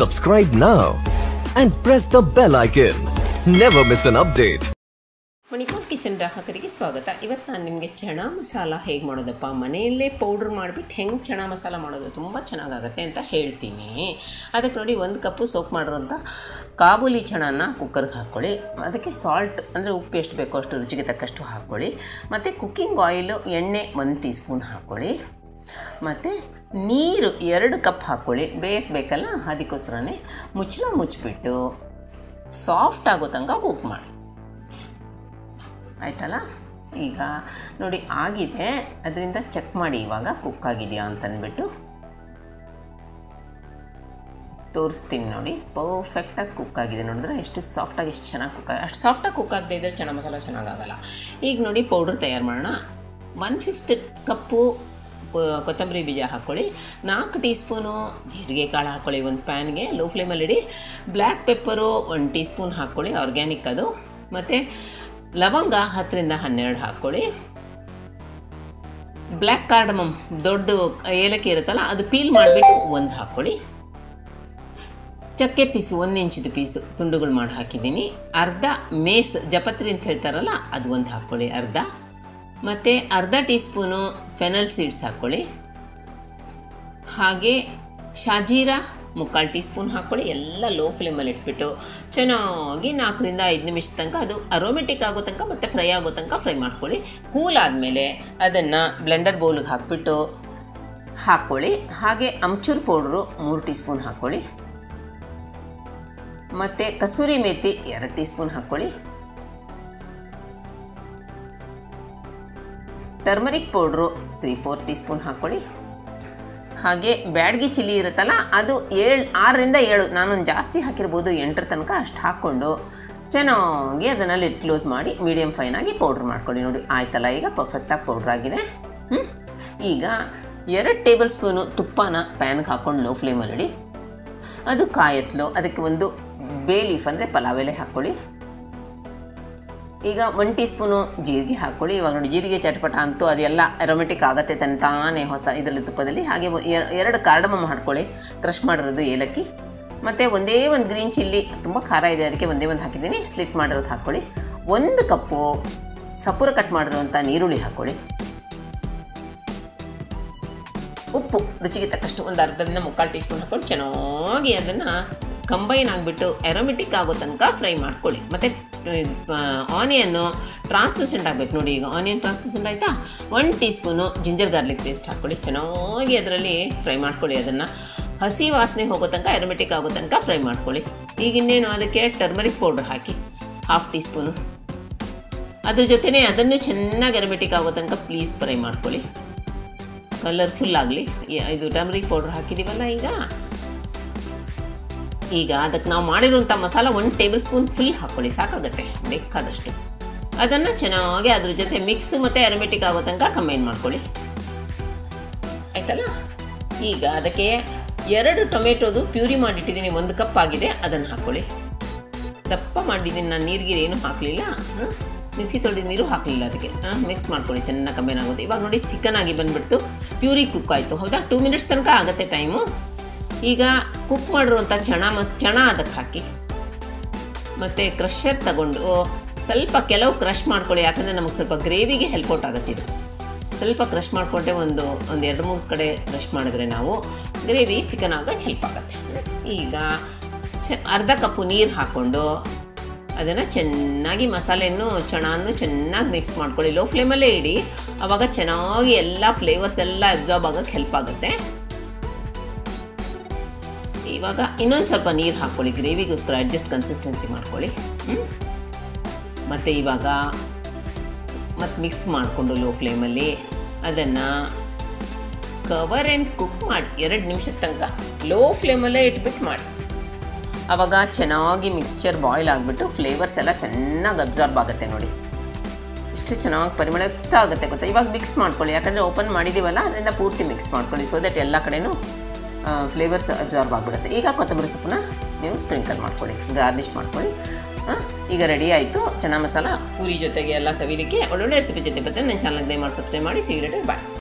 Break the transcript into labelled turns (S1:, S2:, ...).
S1: Subscribe now and press the bell icon. Never miss an update.
S2: Manipal kitchen ಗ್ರಾಹಕರಿಗೆ ಸ್ವಾಗತ ಇವತ್ತು ನಾನು ನಿಮಗೆ ಚಣಾ ಮಸಾಲ ಹೇಗೆ ಮಾಡೋದಪ್ಪ ಮನೆಯಲ್ಲೇ ಪೌಡ್ರ್ ಮಾಡಿಬಿಟ್ಟು ಹೆಂಗೆ ಚಣಾ ಮಸಾಲ ಮಾಡೋದು ತುಂಬ ಚೆನ್ನಾಗಾಗತ್ತೆ ಅಂತ ಹೇಳ್ತೀನಿ ಅದಕ್ಕೆ ನೋಡಿ ಒಂದು ಕಪ್ಪು ಸೋಪ್ ಮಾಡಿರೋಂಥ ಕಾಬೂಲಿ ಚಣಾನ ಕುಕ್ಕರ್ಗೆ ಹಾಕ್ಕೊಳ್ಳಿ ಅದಕ್ಕೆ ಸಾಲ್ಟ್ ಅಂದರೆ ಉಪ್ಪು ಎಷ್ಟು ಬೇಕೋ ಅಷ್ಟು ರುಚಿಗೆ ತಕ್ಕಷ್ಟು ಹಾಕ್ಕೊಳ್ಳಿ ಮತ್ತು ಕುಕ್ಕಿಂಗ್ ಆಯಿಲು ಎಣ್ಣೆ ಒಂದು ಟೀ ಸ್ಪೂನ್ ಹಾಕ್ಕೊಳ್ಳಿ ಮತ್ತು ನೀರು ಎರಡು ಕಪ್ ಹಾಕ್ಕೊಳ್ಳಿ ಬೇಕು ಬೇಕಲ್ಲ ಅದಕ್ಕೋಸ್ಕರನೇ ಮುಚ್ಚಳ ಮುಚ್ಚಿಬಿಟ್ಟು ಸಾಫ್ಟ್ ಆಗೋ ತನಕ ಕುಕ್ ಮಾಡಿ ಆಯ್ತಲ್ಲ ಈಗ ನೋಡಿ ಆಗಿದೆ ಅದರಿಂದ ಚೆಕ್ ಮಾಡಿ ಇವಾಗ ಕುಕ್ ಆಗಿದೆಯಾ ಅಂತಂದ್ಬಿಟ್ಟು ತೋರಿಸ್ತೀನಿ ನೋಡಿ ಪರ್ಫೆಕ್ಟಾಗಿ ಕುಕ್ ಆಗಿದೆ ನೋಡಿದ್ರೆ ಎಷ್ಟು ಸಾಫ್ಟಾಗಿ ಎಷ್ಟು ಚೆನ್ನಾಗಿ ಕುಕ್ ಆಗಿದೆ ಅಷ್ಟು ಸಾಫ್ಟಾಗಿ ಕುಕ್ ಆಗದೆ ಇದ್ದರೆ ಚೆನ್ನ ಮಸಾಲ ಚೆನ್ನಾಗಾಗಲ್ಲ ಈಗ ನೋಡಿ ಪೌಡ್ರ್ ತಯಾರು ಮಾಡೋಣ ಒನ್ ಫಿಫ್ತ್ ಕಪ್ಪು ಕೊ- ಕೊತ್ತಂಬರಿ ಬೀಜ ಹಾಕ್ಕೊಳ್ಳಿ ನಾಲ್ಕು ಟೀ ಸ್ಪೂನು ಜೀರಿಗೆ ಕಾಳು ಹಾಕ್ಕೊಳ್ಳಿ ಒಂದು ಪ್ಯಾನ್ಗೆ ಲೋ ಫ್ಲೇಮಲ್ಲಿ ಇಡಿ ಬ್ಲ್ಯಾಕ್ ಪೆಪ್ಪರು ಒಂದು ಟೀ ಸ್ಪೂನ್ ಹಾಕ್ಕೊಳ್ಳಿ ಆರ್ಗ್ಯಾನಿಕ್ ಅದು ಮತ್ತು ಲವಂಗ ಹತ್ತರಿಂದ ಹನ್ನೆರಡು ಹಾಕ್ಕೊಳ್ಳಿ ಬ್ಲ್ಯಾಕ್ ಕಾರ್ಡಮಮ್ ದೊಡ್ಡ ಏಲಕ್ಕಿ ಇರುತ್ತಲ್ಲ ಅದು ಪೀಲ್ ಮಾಡಿಬಿಟ್ಟು ಒಂದು ಹಾಕ್ಕೊಳ್ಳಿ ಚಕ್ಕೆ ಪೀಸು ಒಂದು ಇಂಚಿದು ಪೀಸು ತುಂಡುಗಳು ಮಾಡಿ ಹಾಕಿದ್ದೀನಿ ಅರ್ಧ ಮೇಸ್ ಜಪತ್ರಿ ಅಂತ ಹೇಳ್ತಾರಲ್ಲ ಅದು ಒಂದು ಹಾಕ್ಕೊಳ್ಳಿ ಅರ್ಧ ಮತ್ತು ಅರ್ಧ ಟೀ ಸ್ಪೂನು ಫೆನಲ್ ಸೀಡ್ಸ್ ಹಾಕ್ಕೊಳ್ಳಿ ಹಾಗೆ ಶಾಜೀರಾ ಮುಕ್ಕಾಲು ಟೀ ಸ್ಪೂನ್ ಹಾಕ್ಕೊಳ್ಳಿ ಎಲ್ಲ ಲೋ ಫ್ಲೇಮಲ್ಲಿ ಇಟ್ಬಿಟ್ಟು ಚೆನ್ನಾಗಿ ನಾಲ್ಕರಿಂದ ಐದು ನಿಮಿಷ ತನಕ ಅದು ಅರೋಮೆಟಿಕ್ ಆಗೋ ತನಕ ಮತ್ತು ಫ್ರೈ ಆಗೋ ತನಕ ಫ್ರೈ ಮಾಡ್ಕೊಳ್ಳಿ ಕೂಲ್ ಆದಮೇಲೆ ಅದನ್ನು ಬ್ಲೆಂಡರ್ ಬೌಲಿಗೆ ಹಾಕ್ಬಿಟ್ಟು ಹಾಕ್ಕೊಳ್ಳಿ ಹಾಗೆ ಅಮ್ಚೂರ್ ಪೌಡ್ರು ಮೂರು ಟೀ ಸ್ಪೂನ್ ಹಾಕ್ಕೊಳ್ಳಿ ಮತ್ತು ಕಸೂರಿ ಮೇಥಿ ಎರಡು ಟೀ ಸ್ಪೂನ್ ಹಾಕ್ಕೊಳ್ಳಿ turmeric powder three four tea spoon ಹಾಕ್ಕೊಳ್ಳಿ ಹಾಗೆ ಬ್ಯಾಡ್ಗಿ ಚಿಲ್ಲಿ ಇರುತ್ತಲ್ಲ ಅದು ಏಳು ಆರರಿಂದ ಏಳು ನಾನೊಂದು ಜಾಸ್ತಿ ಹಾಕಿರ್ಬೋದು ಎಂಟರ ತನಕ ಅಷ್ಟು ಹಾಕ್ಕೊಂಡು ಚೆನ್ನಾಗಿ ಅದನ್ನು ಲಿಟ್ ಕ್ಲೋಸ್ ಮಾಡಿ ಮೀಡಿಯಮ್ ಫೈನಾಗಿ ಪೌಡ್ರ್ ಮಾಡ್ಕೊಳ್ಳಿ ನೋಡಿ ಆಯ್ತಲ್ಲ ಈಗ ಪರ್ಫೆಕ್ಟಾಗಿ ಪೌಡ್ರ್ ಆಗಿದೆ ಹ್ಮ್? ಈಗ ಎರಡು ಟೇಬಲ್ ಸ್ಪೂನು ತುಪ್ಪನ ಪ್ಯಾನ್ಗೆ ಹಾಕ್ಕೊಂಡು ಲೋ ಫ್ಲೇಮಲ್ಲಿ ಇಡಿ ಅದು ಕಾಯತ್ಲು ಅದಕ್ಕೆ ಒಂದು ಬೇ ಲೀಫ್ ಅಂದರೆ ಪಲಾವ್ ಎಲೆ ಹಾಕ್ಕೊಳ್ಳಿ ಈಗ ಒನ್ ಟೀ ಸ್ಪೂನು ಜೀರಿಗೆ ಹಾಕ್ಕೊಳ್ಳಿ ಇವಾಗ ನೋಡಿ ಜೀರಿಗೆ ಚಟಪಟ ಅಂತೂ ಅದೆಲ್ಲ ಅರೋಮೆಟಿಕ್ ಆಗುತ್ತೆ ತನ್ನ ತಾನೇ ಹೊಸ ಇದರಲ್ಲಿ ತುಪ್ಪದಲ್ಲಿ ಹಾಗೆ ಒ- ಎರ- ಎರಡು ಕಾರ್ಡಮಮ್ ಹಾಕ್ಕೊಳ್ಳಿ ಕ್ರಷ್ ಮಾಡಿರೋದು ಏಲಕ್ಕಿ ಮತ್ತು ಒಂದೇ ಒಂದು ಗ್ರೀನ್ ಚಿಲ್ಲಿ ತುಂಬ ಖಾರ ಇದೆ ಅದಕ್ಕೆ ಒಂದೇ ಒಂದು ಹಾಕಿದ್ದೀನಿ ಸ್ಲಿಟ್ ಮಾಡಿರೋದು ಹಾಕ್ಕೊಳ್ಳಿ ಒಂದು ಕಪ್ಪು ಸಪೂರ ಕಟ್ ಮಾಡಿರುವಂಥ ನೀರುಳ್ಳಿ ಹಾಕ್ಕೊಳ್ಳಿ ಉಪ್ಪು ರುಚಿಗೆ ತಕ್ಕಷ್ಟು ಒಂದು ಅರ್ಧದಿಂದ ಮುಕ್ಕಾಲು ಟೀ ಸ್ಪೂನ್ ಹಾಕ್ಕೊಂಡು ಚೆನ್ನಾಗಿ ಅದನ್ನು ಕಂಬೈನ್ ಆಗಿಬಿಟ್ಟು ಎರೋಮೆಟಿಕ್ ಆಗೋ ತನಕ ಫ್ರೈ ಮಾಡ್ಕೊಳ್ಳಿ ಮತ್ತು ಆನಿಯನ್ನು ಟ್ರಾನ್ಸ್ಲೂಸೆಂಟ್ ಆಗಬೇಕು ನೋಡಿ ಈಗ ಆನಿಯನ್ ಟ್ರಾನ್ಸ್ಲೂಸೆಂಟ್ ಆಯಿತಾ one tea spoon ginger garlic paste ಹಾಕ್ಕೊಳ್ಳಿ ಚೆನ್ನಾಗಿ ಅದರಲ್ಲಿ ಫ್ರೈ ಮಾಡ್ಕೊಳ್ಳಿ ಅದನ್ನು ಹಸಿ ವಾಸನೆ ಹೋಗೋ ತನಕ ಎರೋಮೆಟಿಕ್ ಆಗೋ ತನಕ ಫ್ರೈ ಮಾಡ್ಕೊಳ್ಳಿ ಈಗ ಇನ್ನೇನು ಅದಕ್ಕೆ ಟರ್ಮರಿಕ್ ಪೌಡ್ರ್ ಹಾಕಿ ಹಾಫ್ ಟೀ ಸ್ಪೂನು ಅದ್ರ ಜೊತೆನೇ ಅದನ್ನು ಚೆನ್ನಾಗಿ ಎರೋಮೆಟಿಕ್ ಆಗೋ ತನಕ ಪ್ಲೀಸ್ ಫ್ರೈ ಮಾಡ್ಕೊಳ್ಳಿ ಕಲರ್ಫುಲ್ ಆಗಲಿ ಇದು ಟರ್ಮರಿಕ್ ಪೌಡ್ರ್ ಹಾಕಿದ್ದೀವಲ್ಲ ಈಗ ಈಗ ಅದಕ್ಕೆ ನಾವು ಮಾಡಿರುವಂಥ ಮಸಾಲ ಒಂದು ಟೇಬಲ್ ಸ್ಪೂನ್ ಫುಲ್ ಹಾಕ್ಕೊಳ್ಳಿ ಸಾಕಾಗುತ್ತೆ ಬೇಕಾದಷ್ಟು ಅದನ್ನು ಚೆನ್ನಾಗಿ ಅದ್ರ ಜೊತೆ ಮಿಕ್ಸ್ ಮತ್ತು ಅರೋಮೆಟಿಕ್ ಆಗೋ ತನಕ ಕಂಬೈನ್ ಮಾಡ್ಕೊಳ್ಳಿ ಆಯ್ತಲ್ಲ ಈಗ ಅದಕ್ಕೆ ಎರಡು ಟೊಮೆಟೊದು ಪ್ಯೂರಿ ಮಾಡಿಟ್ಟಿದ್ದೀನಿ ಒಂದು ಕಪ್ ಆಗಿದೆ ಅದನ್ನು ಹಾಕ್ಕೊಳ್ಳಿ ದಪ್ಪ ಮಾಡಿದ್ದೀನಿ ನಾನು ನೀರಿಗೆ ಏನು ಹಾಕಲಿಲ್ಲ ಮಿಕ್ಸಿ ತೊಳೆದ ನೀರು ಹಾಕಲಿಲ್ಲ ಅದಕ್ಕೆ ಮಿಕ್ಸ್ ಮಾಡ್ಕೊಳ್ಳಿ ಚೆನ್ನಾಗಿ ಕಂಬೈನ್ ಆಗುತ್ತೆ ಇವಾಗ ನೋಡಿ ಚಿಕನ್ ಆಗಿ ಬಂದುಬಿಡ್ತು ಪ್ಯೂರಿ ಕುಕ್ ಆಯಿತು ಹೌದಾ ಟೂ ಮಿನಿಟ್ಸ್ ತನಕ ಆಗುತ್ತೆ ಟೈಮು ಈಗ ಕುಕ್ ಮಾಡಿರುವಂಥ ಚಣ ಮಸ್ ಚಣ ಅದಕ್ಕೆ ಹಾಕಿ ಮತ್ತು ಕ್ರಷರ್ ತಗೊಂಡು ಸ್ವಲ್ಪ ಕೆಲವು ಕ್ರಷ್ ಮಾಡ್ಕೊಳ್ಳಿ ಯಾಕಂದರೆ ನಮಗೆ ಸ್ವಲ್ಪ ಗ್ರೇವಿಗೆ ಹೆಲ್ಪ್ ಔಟ್ ಆಗುತ್ತೆ ಇದು ಸ್ವಲ್ಪ ಕ್ರಷ್ ಮಾಡಿಕೊಂಡೆ ಒಂದು ಒಂದು ಎರಡು ಮೂರು ಕಡೆ ಕ್ರಷ್ ಮಾಡಿದ್ರೆ ನಾವು ಗ್ರೇವಿ ಚಿಕನ್ ಆಗೋಕ್ಕೆ ಹೆಲ್ಪ್ ಆಗುತ್ತೆ ಈಗ ಚ ಅರ್ಧ ಕಪ್ಪು ನೀರು ಹಾಕ್ಕೊಂಡು ಅದನ್ನು ಚೆನ್ನಾಗಿ ಮಸಾಲೆಯನ್ನು ಚಣಾನು ಚೆನ್ನಾಗಿ ಮಿಕ್ಸ್ ಮಾಡ್ಕೊಳ್ಳಿ ಲೋ ಫ್ಲೇಮಲ್ಲೇ ಇಡಿ ಆವಾಗ ಚೆನ್ನಾಗಿ ಎಲ್ಲ ಫ್ಲೇವರ್ಸ್ ಎಲ್ಲ ಅಬ್ಸಾರ್ಬ್ ಆಗೋಕ್ಕೆ ಹೆಲ್ಪ್ ಆಗುತ್ತೆ ಇವಾಗ ಇನ್ನೊಂದು ಸ್ವಲ್ಪ ನೀರು ಹಾಕ್ಕೊಳ್ಳಿ ಗ್ರೇವಿಗೋಸ್ಕರ ಅಡ್ಜಸ್ಟ್ ಕನ್ಸಿಸ್ಟೆನ್ಸಿ ಮಾಡ್ಕೊಳ್ಳಿ ಹ್ಮ್? ಮತ್ತು ಇವಾಗ ಮತ್ತು ಮಿಕ್ಸ್ ಮಾಡಿಕೊಂಡು ಲೋ ಫ್ಲೇಮಲ್ಲಿ ಅದನ್ನು ಕವರ್ ಆ್ಯಂಡ್ ಕುಕ್ ಮಾಡಿ ಎರಡು ನಿಮಿಷದ ತನಕ ಲೋ ಫ್ಲೇಮಲ್ಲೇ ಇಟ್ಬಿಟ್ಟು ಮಾಡಿ ಆವಾಗ ಚೆನ್ನಾಗಿ ಮಿಕ್ಸ್ಚರ್ ಬಾಯ್ಲ್ ಆಗಿಬಿಟ್ಟು ಫ್ಲೇವರ್ಸ್ ಎಲ್ಲ ಚೆನ್ನಾಗಿ ಅಬ್ಸಾರ್ಬ್ ಆಗುತ್ತೆ ನೋಡಿ ಇಷ್ಟು ಚೆನ್ನಾಗಿ ಪರಿಮಳಯುಕ್ತ ಆಗುತ್ತೆ ಗೊತ್ತಾ ಇವಾಗ ಮಿಕ್ಸ್ ಮಾಡ್ಕೊಳ್ಳಿ ಯಾಕಂದರೆ ಓಪನ್ ಮಾಡಿದ್ದೀವಲ್ಲ ಅದರಿಂದ ಪೂರ್ತಿ ಮಿಕ್ಸ್ ಮಾಡ್ಕೊಳ್ಳಿ ಸೊ ದಟ್ ಎಲ್ಲ ಕಡೆನೂ ಫ್ಲೇವರ್ಸ್ ಅಬ್ಸಾರ್ಬ್ ಆಗಿಬಿಡುತ್ತೆ ಈಗ ಕೊತ್ತಂಬರಿ ಸೊಪ್ಪನ್ನ ನೀವು ಸ್ಪ್ರಿಂಕಲ್ ಮಾಡ್ಕೊಳ್ಳಿ ಗಾರ್ನಿಷ್ ಮಾಡ್ಕೊಳ್ಳಿ ಆ, ಈಗ ರೆಡಿ ಆಯಿತು ಚೆನ್ನ ಮಸಾಲ ಪೂರಿ ಜೊತೆಗೆ ಎಲ್ಲ ಸವಿಲಿಕ್ಕೆ ಒಳ್ಳೊಳ್ಳೆ ರೆಸಿಪಿ ಜೊತೆ ಬಂದರೆ ನನ್ನ ಚಾನಲ್ಗೆ ದಯಮಾಡಿ ಸಬ್ಸ್ಕ್ರೈಬ್ ಮಾಡಿ ಸಿ ಬಾಯ್